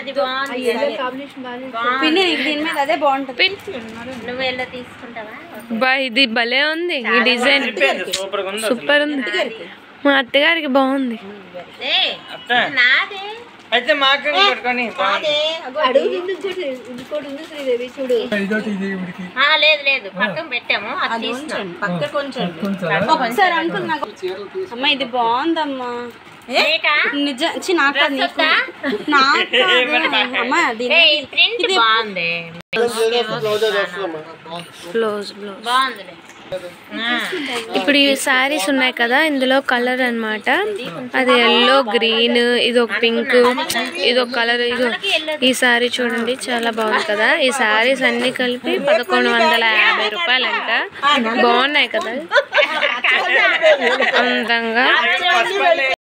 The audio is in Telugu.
అది బాగుంది పిన్ని నీకు దీని మీద అదే బాగుంటుంది నువ్వు ఎలా తీసుకుంటావా బా ఇది భలే ఉంది ఈ డిజైన్ సూపర్ గా ఉంది సూపర్ ఉంది మా అత్తగారికి బాగుంది ఏ, అత్త నాదే అయితే మాకు పట్టుకొని అడుగు ఇంకోటి ఇంకోటి ఉంది శ్రీదేవి చూడు ఆ, లేదు లేదు పక్కన పెట్టాము అది తీసినాం పక్క కొంచెం ఒకసారి అంకుల్ నాకు అమ్మ ఇది బాగుందమ్మా నీకా? నిజం చి నాకు కాదు, నీకు నాకు కాదు. అమ్మ దీని ఏ, ఈ ప్రింట్ బాగుంది బ్లౌజ్ బ్లౌజ్ బాగుందిలే ఆ, ఇప్పుడు ఈ శారీస్ ఉన్నాయి కదా ఇందులో కలర్ అన్నమాట అది ఎల్లో గ్రీన్ ఇది ఒక పింక్ ఇది ఒక కలర్ ఇదో ఈ శారీ చూడండి చాలా బాగుంది కదా ఈ శారీస్ అన్ని కలిపి పదకొండు వందల యాభై రూపాయలంట బాగున్నాయి కదా అందంగా